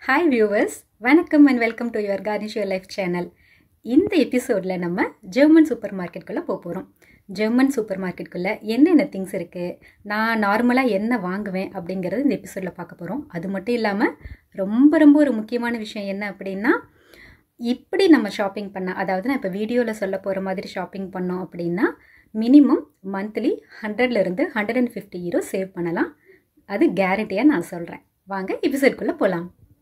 hi viewers வணக்கம் and welcome to your garnish your life channel இந்த எபிசோடில் நம்ம ஜெர்மன் சூப்பர் மார்க்கெட்டுக்குள்ளே போக போகிறோம் ஜெர்மன் சூப்பர் மார்க்கெட்டுக்குள்ளே என்னென்ன திங்ஸ் இருக்குது நான் நார்மலாக என்ன வாங்குவேன் அப்படிங்கிறது இந்த எபிசோடில் பார்க்க போகிறோம் அது மட்டும் இல்லாமல் ரொம்ப ரொம்ப ஒரு முக்கியமான விஷயம் என்ன அப்படின்னா இப்படி நம்ம ஷாப்பிங் பண்ணால் அதாவது நான் இப்போ வீடியோவில் சொல்ல போகிற மாதிரி ஷாப்பிங் பண்ணோம் அப்படின்னா மினிமம் மந்த்லி ஹண்ட்ரட்லேருந்து hundred and fifty euro save பண்ணலாம் அது கேரண்டியாக நான் சொல்கிறேன் வாங்க எபிசோட்குள்ளே போகலாம்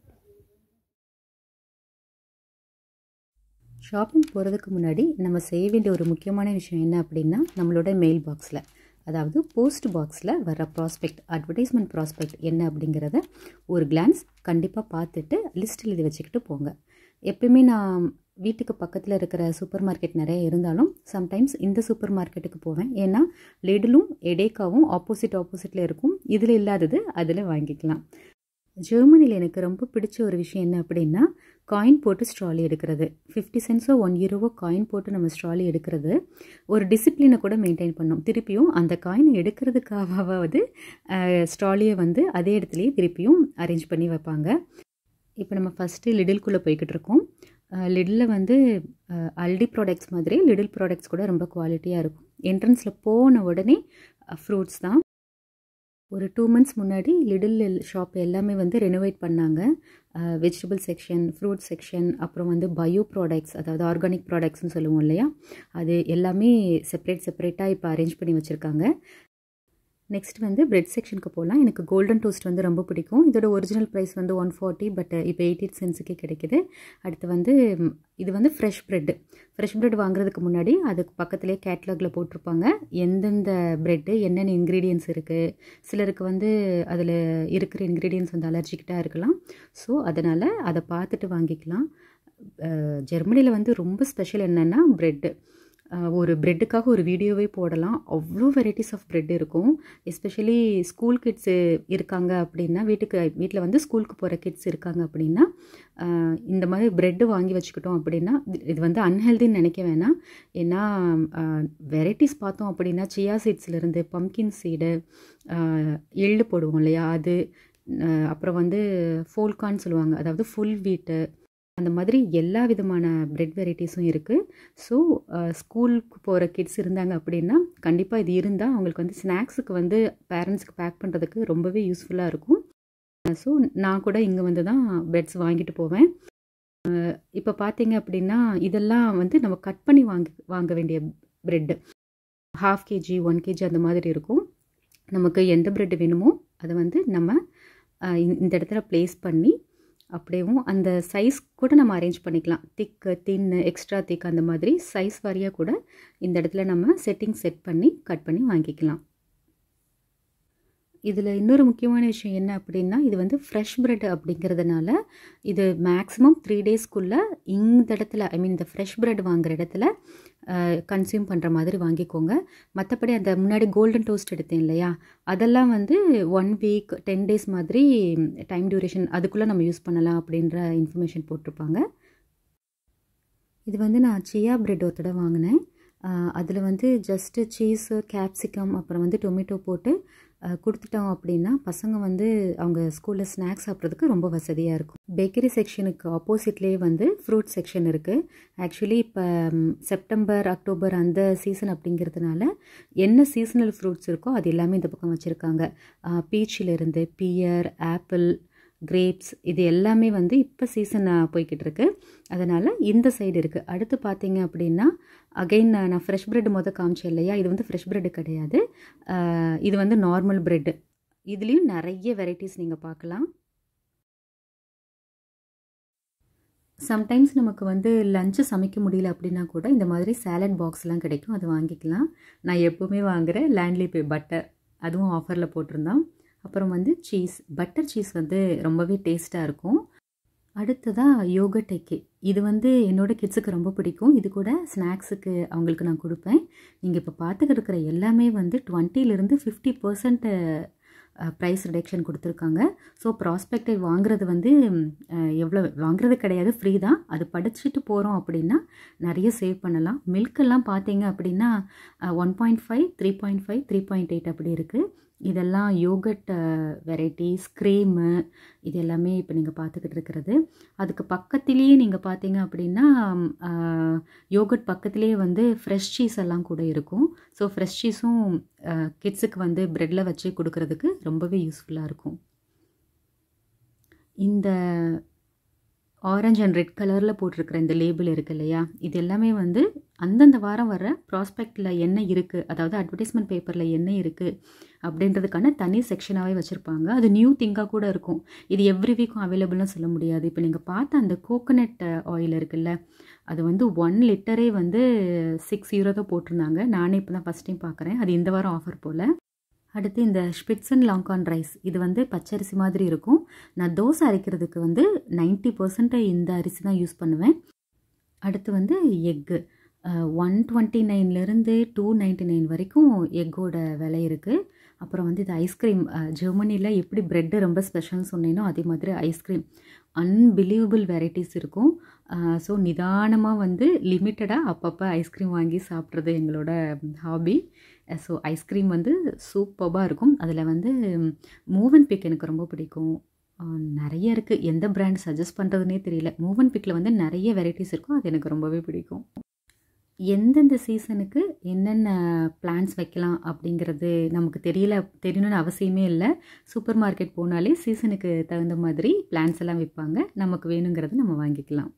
ஷாப்பிங் போகிறதுக்கு முன்னாடி நம்ம செய்ய வேண்டிய ஒரு முக்கியமான விஷயம் என்ன அப்படின்னா நம்மளோட மெயில் பாக்ஸில் அதாவது போஸ்ட் பாக்ஸில் வர ப்ராஸ்பெக்ட் அட்வர்டைஸ்மெண்ட் ப்ராஸ்பெக்ட் என்ன அப்படிங்கிறத ஒரு கிளான்ஸ் கண்டிப்பாக பார்த்துட்டு லிஸ்ட்டில் இது வச்சுக்கிட்டு போங்க எப்பயுமே நான் வீட்டுக்கு பக்கத்தில் இருக்கிற சூப்பர் மார்க்கெட் நிறைய இருந்தாலும் சம்டைம்ஸ் இந்த சூப்பர் மார்க்கெட்டுக்கு போவேன் ஏன்னா லிடிலும் எடேக்காவும் ஆப்போசிட் ஆப்போசிட்டில் இருக்கும் இதில் இல்லாதது அதில் வாங்கிக்கலாம் ஜெர்மனியில் எனக்கு ரொம்ப பிடிச்ச ஒரு விஷயம் என்ன அப்படின்னா காயின் போட்டு ஸ்ட்ராலி எடுக்கிறது ஃபிஃப்டி சென்ஸோ ஒன் யூரோவோ காயின் போட்டு நம்ம ஸ்ட்ராலி எடுக்கிறது ஒரு டிசிப்ளினை கூட மெயின்டைன் பண்ணோம் திருப்பியும் அந்த காயினை எடுக்கிறதுக்காகவாவது ஸ்ட்ராலியை வந்து அதே இடத்துலையே திருப்பியும் அரேஞ்ச் பண்ணி வைப்பாங்க இப்போ நம்ம ஃபஸ்ட்டு லிடில்குள்ளே போய்கிட்டு இருக்கோம் லிடில் வந்து அல்டி ப்ராடக்ட்ஸ் மாதிரி லிடில் ப்ராடக்ட்ஸ் கூட ரொம்ப குவாலிட்டியாக இருக்கும் என்ட்ரன்ஸில் போன உடனே ஃப்ரூட்ஸ் தான் ஒரு டூ மந்த்ஸ் முன்னாடி லிடில் ஷாப் எல்லாமே வந்து ரெனோவேட் பண்ணாங்க வெஜிடபிள் செக்ஷன் ஃப்ரூட் செக்ஷன் அப்புறம் வந்து பயோ ப்ராடக்ட்ஸ் அதாவது ஆர்கானிக் ப்ராடக்ட்ஸ்னு சொல்லுவோம் இல்லையா அது எல்லாமே செப்பரேட் செப்பரேட்டாக இப்போ அரேஞ்ச் பண்ணி வச்சுருக்காங்க நெக்ஸ்ட் வந்து பிரெட் செக்ஷனுக்கு போகலாம் எனக்கு கோல்டன் டோஸ்ட் வந்து ரொம்ப பிடிக்கும் இதோட ஒரிஜினல் ப்ரைஸ் வந்து ஒன் ஃபார்ட்டி பட் இப்போ எயிட்டி சென்ஸுக்கே கிடைக்குது அடுத்து வந்து இது வந்து ஃப்ரெஷ் ப்ரெட்டு ஃப்ரெஷ் ப்ரெட் வாங்குறதுக்கு முன்னாடி அதுக்கு பக்கத்துலேயே கேட்லாகில் போட்டிருப்பாங்க எந்தெந்த ப்ரெட்டு என்னென்ன இன்க்ரீடியன்ஸ் இருக்குது சிலருக்கு வந்து அதில் இருக்கிற இன்க்ரீடியன்ஸ் வந்து அலர்ஜிக்கிட்டாக இருக்கலாம் ஸோ அதனால் அதை பார்த்துட்டு வாங்கிக்கலாம் ஜெர்மனியில் வந்து ரொம்ப ஸ்பெஷல் என்னென்னா ப்ரெட்டு ஒரு ப்ரெட்டுக்காக ஒரு வீடியோவே போடலாம் அவ்வளோ வெரைட்டிஸ் ஆஃப் ப்ரெட் இருக்கும் எஸ்பெஷலி ஸ்கூல் கிட்ஸு இருக்காங்க அப்படின்னா வீட்டுக்கு வீட்டில் வந்து ஸ்கூலுக்கு போகிற கிட்ஸ் இருக்காங்க அப்படின்னா இந்த மாதிரி ப்ரெட்டு வாங்கி வச்சுக்கிட்டோம் அப்படின்னா இது வந்து அன்ஹெல்தின்னு நினைக்க வேணாம் ஏன்னா வெரைட்டிஸ் பார்த்தோம் அப்படின்னா சியா சீட்ஸ்லேருந்து பம்கின் சீடு எள்ளு போடுவோம் இல்லையா அது அப்புறம் வந்து ஃபோல்கான்னு சொல்லுவாங்க அதாவது ஃபுல் வீட்டு அந்த மாதிரி எல்லா விதமான ப்ரெட் வெரைட்டிஸும் இருக்குது ஸோ ஸ்கூலுக்கு போகிற கிட்ஸ் இருந்தாங்க அப்படின்னா கண்டிப்பாக இது இருந்தால் அவங்களுக்கு வந்து ஸ்நாக்ஸுக்கு வந்து பேரண்ட்ஸ்க்கு பேக் பண்ணுறதுக்கு ரொம்பவே யூஸ்ஃபுல்லாக இருக்கும் ஸோ நான் கூட இங்கே வந்து தான் ப்ரெட்ஸ் வாங்கிட்டு போவேன் இப்போ பார்த்தீங்க அப்படின்னா இதெல்லாம் வந்து நம்ம கட் பண்ணி வாங்கி வாங்க வேண்டிய bread half KG one KG அந்த மாதிரி இருக்கும் நமக்கு எந்த ப்ரெட்டு வேணுமோ அதை வந்து நம்ம இந்த இடத்துல ப்ளேஸ் பண்ணி அப்படியேவும் அந்த சைஸ் கூட நம்ம அரேஞ்ச் பண்ணிக்கலாம் திக்கு தின்னு எக்ஸ்ட்ரா திக் அந்த மாதிரி சைஸ் வாரியாக கூட இந்த இடத்துல நம்ம செட்டிங் செட் பண்ணி கட் பண்ணி வாங்கிக்கலாம் இதில் இன்னொரு முக்கியமான விஷயம் என்ன அப்படின்னா இது வந்து ஃப்ரெஷ் ப்ரெட் அப்படிங்கிறதுனால இது மேக்ஸிமம் த்ரீ டேஸ்க்குள்ளே இந்த இடத்துல ஐ மீன் இந்த ஃப்ரெஷ் ப்ரெட் வாங்குகிற இடத்துல கன்சியூம் பண்ணுற மாதிரி வாங்கிக்கோங்க மற்றபடி அந்த முன்னாடி கோல்டன் டோஸ்ட் எடுத்தேன் இல்லையா அதெல்லாம் வந்து ஒன் வீக் டென் டேஸ் மாதிரி டைம் டியூரேஷன் அதுக்குள்ளே நம்ம யூஸ் பண்ணலாம் அப்படின்ற இன்ஃபர்மேஷன் போட்டிருப்பாங்க இது வந்து நான் சியா ப்ரெட் ஒரு தடவை வாங்கினேன் அதில் வந்து ஜஸ்ட்டு சீஸு கேப்சிகம் அப்புறம் வந்து டொமேட்டோ போட்டு கொடுத்துட்டோம் அப்படின்னா பசங்க வந்து அவங்க ஸ்கூலில் ஸ்நாக்ஸ் சாப்பிட்றதுக்கு ரொம்ப வசதியாக இருக்கும் பேக்கரி செக்ஷனுக்கு ஆப்போசிட்லேயே வந்து ஃப்ரூட் செக்ஷன் இருக்குது ஆக்சுவலி இப்போ செப்டம்பர் அக்டோபர் அந்த சீசன் அப்படிங்கிறதுனால என்ன சீசனல் ஃப்ரூட்ஸ் இருக்கோ அது எல்லாமே இந்த பக்கம் வச்சுருக்காங்க பீச்சிலிருந்து பியர் ஆப்பிள் கிரேப்ஸ் இது எல்லாமே வந்து இப்போ சீசன் போய்கிட்டு இருக்கு அதனால் இந்த சைடு இருக்குது அடுத்து பார்த்தீங்க அப்படின்னா அகைன் நான் ஃப்ரெஷ் ப்ரெட் மொதல் காமிச்சேன் இல்லையா இது வந்து ஃப்ரெஷ் ப்ரெட்டு கிடையாது இது வந்து நார்மல் ப்ரெட்டு இதுலேயும் நிறைய வெரைட்டிஸ் நீங்கள் பார்க்கலாம் சம்டைம்ஸ் நமக்கு வந்து லஞ்சு சமைக்க முடியல அப்படின்னா கூட இந்த மாதிரி சேலட் பாக்ஸ்லாம் கிடைக்கும் அது வாங்கிக்கலாம் நான் எப்போவுமே வாங்குகிறேன் லேண்ட்லி பே பட்டர் அதுவும் ஆஃபரில் போட்டிருந்தான் அப்புறம் வந்து சீஸ் பட்டர் சீஸ் வந்து ரொம்பவே டேஸ்ட்டாக இருக்கும் அடுத்ததாக யோகா டெக்கே இது வந்து என்னோடய கிட்ஸுக்கு ரொம்ப பிடிக்கும் இது கூட ஸ்நாக்ஸுக்கு அவங்களுக்கு நான் கொடுப்பேன் நீங்கள் இப்போ பார்த்துக்கிட்டு இருக்கிற எல்லாமே வந்து டுவெண்ட்டிலேருந்து ஃபிஃப்டி பர்சன்ட் ப்ரைஸ் ரிடக்ஷன் கொடுத்துருக்காங்க ஸோ ப்ராஸ்பெக்டை வாங்குறது வந்து எவ்வளோ வாங்குறது கிடையாது ஃப்ரீ தான் அது படிச்சுட்டு போகிறோம் அப்படின்னா நிறைய சேவ் பண்ணலாம் மில்கெல்லாம் பார்த்தீங்க அப்படின்னா one point five three point five three point eight அப்படி இருக்குது இதெல்லாம் யோகட் வெரைட்டிஸ் க்ரீமு இது எல்லாமே இப்போ நீங்கள் பார்த்துக்கிட்டு இருக்கிறது அதுக்கு பக்கத்திலேயே நீங்கள் பார்த்தீங்க அப்படின்னா யோகட் பக்கத்திலேயே வந்து ஃப்ரெஷ் சீஸ் எல்லாம் கூட இருக்கும் ஸோ ஃப்ரெஷ் சீஸும் கிட்ஸுக்கு வந்து ப்ரெட்டில் வச்சு கொடுக்கறதுக்கு ரொம்பவே யூஸ்ஃபுல்லாக இருக்கும் இந்த ஆரஞ்ச் அண்ட் ரெட் கலரில் போட்டிருக்கிற இந்த லேபிள் இருக்குது இல்லையா இது எல்லாமே வந்து அந்தந்த வாரம் வர ப்ராஸ்பெக்டில் என்ன இருக்குது அதாவது அட்வர்டைஸ்மெண்ட் பேப்பரில் என்ன இருக்குது அப்படின்றதுக்கான தனி செக்ஷனாகவே வச்சுருப்பாங்க அது நியூ திங்காக கூட இருக்கும் இது எவ்ரி வீக்கும் அவைலபிள்னு சொல்ல முடியாது இப்போ நீங்கள் பார்த்த அந்த கோகோனட் ஆயில் இருக்குல்ல அது வந்து ஒன் லிட்டரே வந்து சிக்ஸ் யூரோ தான் போட்டிருந்தாங்க நானே இப்போ தான் ஃபஸ்ட் டைம் பார்க்குறேன் அது இந்த வாரம் ஆஃபர் போல் அடுத்து இந்த ஸ்பிட்ஸன் லாங்கான் ரைஸ் இது வந்து பச்சரிசி மாதிரி இருக்கும் நான் தோசை அரைக்கிறதுக்கு வந்து நைன்ட்டி பர்சன்ட் இந்த அரிசி தான் யூஸ் பண்ணுவேன் அடுத்து வந்து எக்கு ஒன் டுவெண்ட்டி நைன்லேருந்து டூ நைன்ட்டி நைன் வரைக்கும் எக்கோட விலை இருக்குது அப்புறம் வந்து இது ஐஸ்கிரீம் ஜெர்மனியில் எப்படி ப்ரெட்டு ரொம்ப ஸ்பெஷல்னு சொன்னேனோ அதே மாதிரி ஐஸ்கிரீம் அன்பிலீவபிள் வெரைட்டிஸ் இருக்கும் ஸோ நிதானமாக வந்து லிமிட்டடாக அப்பப்போ ஐஸ்கிரீம் வாங்கி சாப்பிட்றது எங்களோட ஹாபி ஸோ ஐஸ்கிரீம் வந்து சூப்பராக இருக்கும் அதில் வந்து மூவ் அண்ட் பிக் எனக்கு ரொம்ப பிடிக்கும் நிறைய இருக்குது எந்த பிராண்ட் சஜஸ்ட் பண்ணுறதுனே தெரியல மூவ் அண்ட் பிக்கில் வந்து நிறைய வெரைட்டிஸ் இருக்கும் அது எனக்கு ரொம்பவே பிடிக்கும் எந்தெந்த சீசனுக்கு என்னென்ன பிளான்ஸ் வைக்கலாம் அப்படிங்கிறது நமக்கு தெரியல தெரியணும்னு அவசியமே இல்லை சூப்பர் மார்க்கெட் போனாலே சீசனுக்கு தகுந்த மாதிரி பிளான்ஸ் எல்லாம் விற்பாங்க நமக்கு வேணுங்கிறத நம்ம வாங்கிக்கலாம்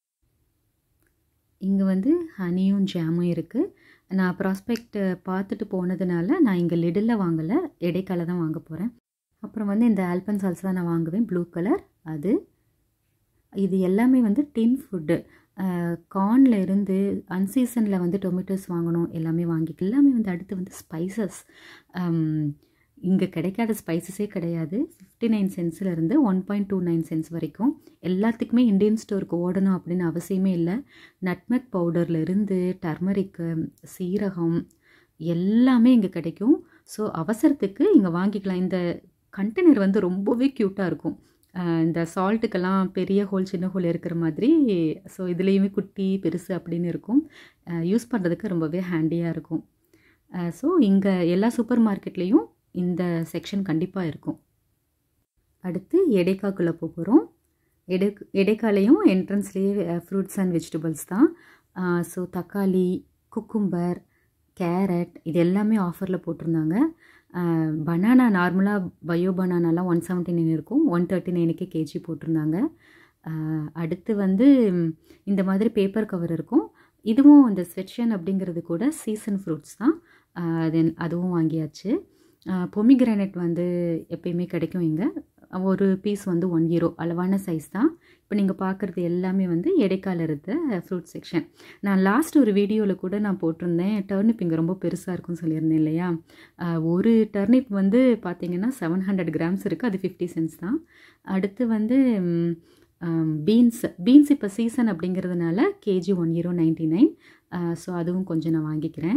இங்கே வந்து ஹனியும் ஜாமும் இருக்குது நான் ப்ராஸ்பெக்ட் பார்த்துட்டு போனதுனால நான் இங்கே லிடில் வாங்கலை இடைக்கால தான் வாங்க போகிறேன் அப்புறம் வந்து இந்த ஆல்பன் சால்ஸ் தான் நான் வாங்குவேன் ப்ளூ கலர் அது இது எல்லாமே வந்து டின் ஃபுட்டு கார்னில் இருந்து அன்சீசனில் வந்து டொமேட்டோஸ் வாங்கணும் எல்லாமே வாங்கி எல்லாமே வந்து அடுத்து வந்து ஸ்பைசஸ் இங்கே கிடைக்காத ஸ்பைசஸே கிடையாது ஃபிஃப்டி நைன் சென்ஸ்லேருந்து one point two nine cents வரைக்கும் எல்லாத்துக்குமே இந்தியன் ஸ்டோருக்கு ஓடணும் அப்படின்னு அவசியமே இல்லை நட்மெக் பவுடர்லேருந்து டர்மரிக்கு சீரகம் எல்லாமே இங்கே கிடைக்கும் ஸோ அவசரத்துக்கு இங்கே வாங்கிக்கலாம் இந்த கண்டெய்னர் வந்து ரொம்பவே க்யூட்டாக இருக்கும் இந்த சால்ட்டுக்கெல்லாம் பெரிய ஹோல் சின்ன ஹோல் இருக்கிற மாதிரி ஸோ இதுலேயுமே குட்டி பெருசு அப்படின்னு இருக்கும் யூஸ் பண்ணுறதுக்கு ரொம்பவே ஹேண்டியாக இருக்கும் ஸோ இங்கே எல்லா சூப்பர் மார்க்கெட்லேயும் இந்த செக்ஷன் கண்டிப்பாக இருக்கும் அடுத்து எடைக்காக்குள்ளே போகிறோம் எடை எடைக்காலையும் என்ட்ரன்ஸ்லேயே ஃப்ரூட்ஸ் அண்ட் வெஜிடபிள்ஸ் தான் ஸோ தக்காளி குக்கும்பர் கேரட் இது எல்லாமே ஆஃபரில் போட்டிருந்தாங்க பனானா நார்மலாக பயோ பனானாலாம் ஒன் செவன்ட்டி நைன் இருக்கும் ஒன் தேர்ட்டி நைனுக்கே கேஜி போட்டிருந்தாங்க அடுத்து வந்து இந்த மாதிரி பேப்பர் கவர் இருக்கும் இதுவும் அந்த ஸ்வெட்ஷன் அப்படிங்கிறது கூட சீசன் ஃப்ரூட்ஸ் தான் தென் அதுவும் வாங்கியாச்சு பொமிகிரானட் வந்து எப்பயுமே கிடைக்கும் இங்கே ஒரு பீஸ் வந்து ஒன் ஹீரோ அளவான சைஸ் தான் இப்போ நீங்கள் பார்க்குறது எல்லாமே வந்து இடைக்கால இருந்த ஃப்ரூட் செக்ஷன் நான் லாஸ்ட் ஒரு வீடியோவில் கூட நான் போட்டிருந்தேன் டர்னிப் இங்கே ரொம்ப பெருசாக இருக்கும்னு சொல்லியிருந்தேன் இல்லையா ஒரு டர்னிப் வந்து பார்த்திங்கன்னா செவன் ஹண்ட்ரட் கிராம்ஸ் இருக்குது அது ஃபிஃப்டி சென்ஸ் தான் அடுத்து வந்து பீன்ஸ் பீன்ஸ் இப்போ சீசன் அப்படிங்கிறதுனால KG one euro ninety nine so அதுவும் கொஞ்சம் நான் வாங்கிக்கிறேன்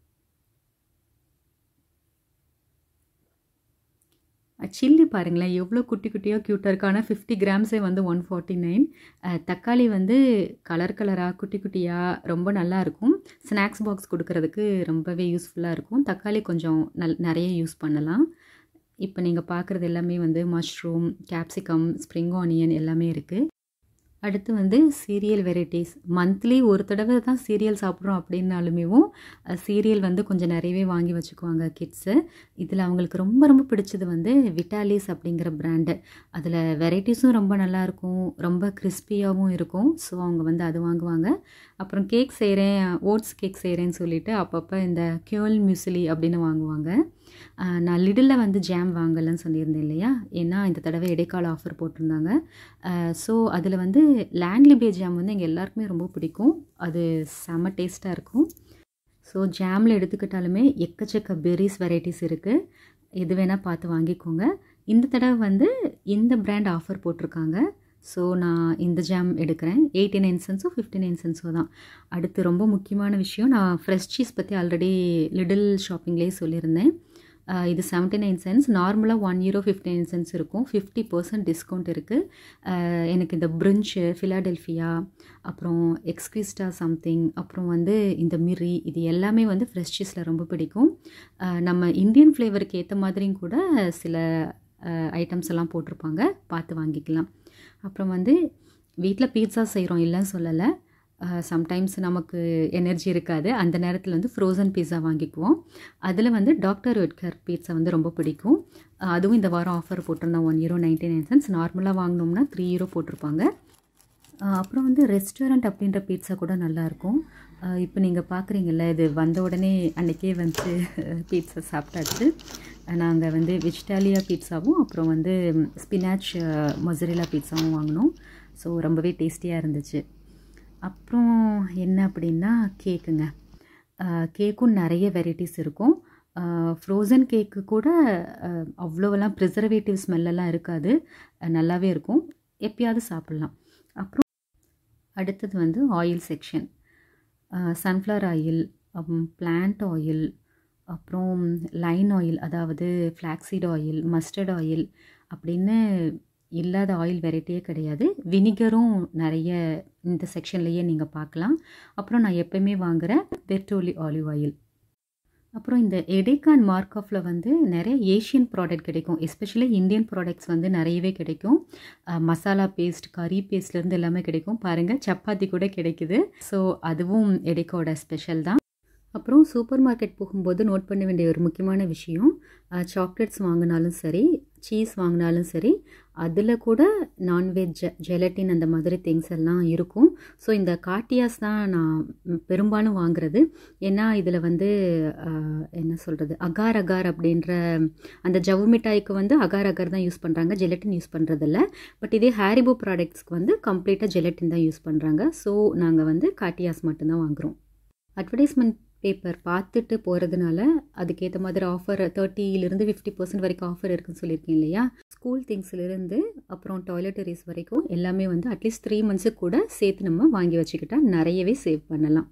சில்லி பாருங்களேன் எவ்வளோ குட்டி குட்டியாக க்யூட்டாக இருக்குது ஆனால் ஃபிஃப்டி கிராம்ஸே வந்து ஒன் ஃபார்ட்டி நைன் தக்காளி வந்து கலர் கலராக குட்டி குட்டியாக ரொம்ப நல்லா இருக்கும் ஸ்நாக்ஸ் பாக்ஸ் கொடுக்கறதுக்கு ரொம்பவே யூஸ்ஃபுல்லாக இருக்கும் தக்காளி கொஞ்சம் நல் நிறைய யூஸ் பண்ணலாம் இப்போ நீங்கள் பார்க்குறது எல்லாமே வந்து மஷ்ரூம் கேப்சிகம் ஸ்ப்ரிங் ஆனியன் எல்லாமே இருக்குது அடுத்து வந்து சீரியல் வெரைட்டிஸ் மந்த்லி ஒரு தடவை தான் சீரியல் சாப்பிட்றோம் அப்படின்னாலுமேவும் சீரியல் வந்து கொஞ்சம் நிறையவே வாங்கி வச்சுக்குவாங்க கிட்ஸு இதில் அவங்களுக்கு ரொம்ப ரொம்ப பிடிச்சது வந்து விட்டாலிஸ் அப்படிங்கிற பிராண்டு அதில் வெரைட்டிஸும் ரொம்ப நல்லாயிருக்கும் ரொம்ப கிறிஸ்பியாகவும் இருக்கும் ஸோ அவங்க வந்து அது வாங்குவாங்க அப்புறம் கேக் செய்கிறேன் ஓட்ஸ் கேக் செய்கிறேன்னு சொல்லிட்டு அப்பப்போ இந்த கியோல் மியூசிலி அப்படின்னு வாங்குவாங்க நான் லிடில் வந்து ஜாம் வாங்கலைன்னு சொல்லியிருந்தேன் இல்லையா ஏன்னா இந்த தடவை இடைக்கால ஆஃபர் போட்டிருந்தாங்க ஸோ அதில் வந்து லேண்ட்லிபே ஜாம் வந்து எங்கள் எல்லாருக்குமே ரொம்ப பிடிக்கும் அது செம்ம டேஸ்ட்டாக இருக்கும் ஸோ ஜாமில் எடுத்துக்கிட்டாலுமே எக்கச்சக்க பெரிஸ் வெரைட்டிஸ் இருக்குது எது வேணால் பார்த்து வாங்கிக்கோங்க இந்த தடவை வந்து இந்த பிராண்ட் ஆஃபர் போட்டிருக்காங்க ஸோ நான் இந்த ஜாம் எடுக்கிறேன் எயிட்டி நைன் சென்ஸோ ஃபிஃப்டி நைன் சென்ஸோ தான் அடுத்து ரொம்ப முக்கியமான விஷயம் நான் ஃப்ரெஷ் சீஸ் பற்றி ஆல்ரெடி லிடில் ஷாப்பிங்லேயே சொல்லியிருந்தேன் இது செவன்ட்டி நைன் சென்ஸ் நார்மலாக one euro fifty nine cents இருக்கும் ஃபிஃப்டி பர்சன்ட் டிஸ்கவுண்ட் இருக்குது எனக்கு இந்த பிரிஞ்சு ஃபிலாடெல்ஃபியா அப்புறம் எக்ஸ்கிரிஸ்டா சம்திங் அப்புறம் வந்து இந்த மிரி இது எல்லாமே வந்து ஃப்ரெஷ் சீஸில் ரொம்ப பிடிக்கும் நம்ம இந்தியன் ஃப்ளேவருக்கு ஏற்ற மாதிரியும் கூட சில ஐட்டம்ஸ் எல்லாம் போட்டிருப்பாங்க பார்த்து வாங்கிக்கலாம் அப்புறம் வந்து வீட்டில் பீட்சா செய்கிறோம் இல்லைன்னு சொல்லலை சம்டைம்ஸ் நமக்கு எனர்ஜி இருக்காது அந்த நேரத்தில் வந்து ஃப்ரோசன் பீஸா வாங்கிக்குவோம் அதில் வந்து டாக்டர் வெட்கர் பீட்சா வந்து ரொம்ப பிடிக்கும் அதுவும் இந்த வாரம் ஆஃபர் போட்டிருந்தோம் one euro ninety nine cents நார்மலாக வாங்கினோம்னா த்ரீ யூரோ போட்டிருப்பாங்க அப்புறம் வந்து ரெஸ்டாரண்ட் அப்படின்ற பீட்சா கூட நல்லாயிருக்கும் இப்போ நீங்கள் பார்க்குறீங்கல்ல இது வந்த உடனே அன்றைக்கே வந்து பீட்சா சாப்பிட்டாச்சு நாங்கள் வந்து வெஜிடாலியா பீட்சாவும் அப்புறம் வந்து ஸ்பினாச் மொசரிலா பீட்சாவும் வாங்கினோம் ஸோ ரொம்பவே டேஸ்டியாக இருந்துச்சு அப்புறம் என்ன அப்படின்னா கேக்குங்க கேக்கும் நிறைய வெரைட்டிஸ் இருக்கும் ஃப்ரோசன் கேக்கு கூட அவ்வளோவெல்லாம் ப்ரிசர்வேட்டிவ் ஸ்மெல்லெல்லாம் இருக்காது நல்லாவே இருக்கும் எப்பயாவது சாப்பிட்லாம் அப்புறம் அடுத்தது வந்து oil section sunflower oil plant oil அப்புறம் லைன் ஆயில் அதாவது ஃப்ளாக்ஸீட் ஆயில் மஸ்டர்ட் ஆயில் அப்படின்னு இல்லாத ஆயில் வெரைட்டியே கிடையாது வினிகரும் நிறைய இந்த செக்ஷன்லேயே நீங்கள் பார்க்கலாம் அப்புறம் நான் எப்போயுமே வாங்குகிற பெட்ரோலி ஆலிவ் ஆயில் அப்புறம் இந்த எடேகான் மார்க் ஆஃபில் வந்து நிறைய ஏஷியன் ப்ராடக்ட் கிடைக்கும் எஸ்பெஷலி இந்தியன் ப்ராடக்ட்ஸ் வந்து நிறையவே கிடைக்கும் மசாலா பேஸ்ட் கறி பேஸ்ட்லேருந்து எல்லாமே கிடைக்கும் பாருங்கள் சப்பாத்தி கூட கிடைக்குது ஸோ அதுவும் எடேக்காவோட ஸ்பெஷல் தான் அப்புறம் சூப்பர் மார்க்கெட் போகும்போது நோட் பண்ண வேண்டிய ஒரு முக்கியமான விஷயம் சாக்லேட்ஸ் வாங்கினாலும் சரி சீஸ் வாங்கினாலும் சரி அதில் கூட நான்வெஜ் ஜெலட்டின் அந்த மாதிரி திங்ஸ் எல்லாம் இருக்கும் ஸோ இந்த காட்டியாஸ் தான் நான் பெரும்பாலும் வாங்குறது ஏன்னா இதில் வந்து என்ன சொல்கிறது அகார் அகார் அப்படின்ற அந்த ஜவு மிட்டாய்க்கு வந்து அகார் அகார் தான் யூஸ் பண்ணுறாங்க ஜெலட்டின் யூஸ் பண்ணுறதில்ல பட் இதே ஹேரிபோ ப்ராடக்ட்ஸ்க்கு வந்து கம்ப்ளீட்டாக ஜெலட்டின் தான் யூஸ் பண்ணுறாங்க ஸோ நாங்கள் வந்து காட்டியாஸ் மட்டும்தான் வாங்குகிறோம் அட்வர்டைஸ்மெண்ட் பேப்பர் பார்த்துட்டு போகிறதுனால அதுக்கேற்ற மாதிரி ஆஃபர் தேர்ட்டியிலிருந்து ஃபிஃப்டி பர்சன்ட் வரைக்கும் ஆஃபர் இருக்குன்னு சொல்லியிருக்கேன் இல்லையா ஸ்கூல் திங்ஸ்லேருந்து அப்புறம் டாய்லெட்டரிஸ் வரைக்கும் எல்லாமே வந்து அட்லீஸ்ட் த்ரீ மந்த்ஸுக்கு கூட சேர்த்து நம்ம வாங்கி வச்சுக்கிட்டால் நிறையவே சேவ் பண்ணலாம்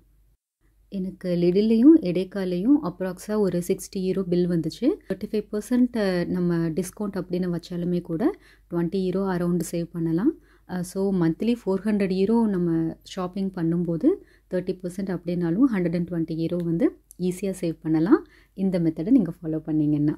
எனக்கு லிடிலையும் எடேக்காலையும் அப்ராக்ஸாக ஒரு சிக்ஸ்டி ஈரோ பில் வந்துச்சு தேர்ட்டி ஃபைவ் பர்சன்ட் நம்ம டிஸ்கவுண்ட் அப்படின்னு வச்சாலுமே கூட டுவெண்ட்டி ஈரோ அரௌண்டு சேவ் பண்ணலாம் so monthly four hundred euro நம்ம ஷாப்பிங் பண்ணும்போது தேர்ட்டி பர்சன்ட் அப்படின்னாலும் ஹண்ட்ரட் அண்ட் டுவெண்ட்டி ஈரோ வந்து ஈஸியாக சேவ் பண்ணலாம் இந்த மெத்தடை நீங்கள் ஃபாலோ பண்ணிங்கன்னா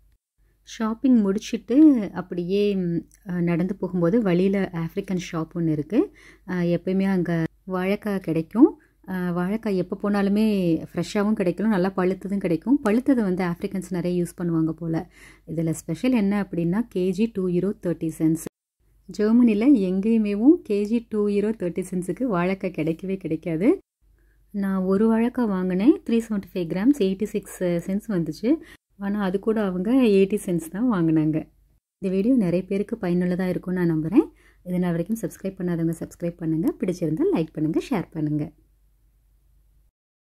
ஷாப்பிங் முடிச்சுட்டு அப்படியே நடந்து போகும்போது வழியில் ஆஃப்ரிக்கன் ஷாப் ஒன்று இருக்குது எப்பயுமே அங்கே வாழைக்காய் கிடைக்கும் வாழைக்காய் எப்போ போனாலுமே ஃப்ரெஷ்ஷாகவும் கிடைக்கும் நல்லா பழுத்ததும் கிடைக்கும் பழுத்தது வந்து ஆஃப்ரிக்கன்ஸ் நிறைய யூஸ் பண்ணுவாங்க போல் இதில் ஸ்பெஷல் என்ன அப்படின்னா KG two euro thirty cents ஜெர்மனியில் எங்கேயுமேவும் கேஜி டூ யூரோ தேர்ட்டி சென்ஸுக்கு வாழைக்காய் கிடைக்கவே கிடைக்காது நான் ஒரு வாழைக்காய் வாங்கினேன் three seventy five grams eighty six cents வந்துச்சு ஆனால் அது கூட அவங்க எயிட்டி சென்ஸ் தான் வாங்கினாங்க இந்த வீடியோ நிறைய பேருக்கு பயனுள்ளதாக இருக்கும்னு நான் நம்புகிறேன் இதனால் வரைக்கும் சப்ஸ்கிரைப் பண்ணாதவங்க சப்ஸ்கிரைப் பண்ணுங்கள் பிடிச்சிருந்தால் லைக் பண்ணுங்கள் ஷேர் பண்ணுங்கள்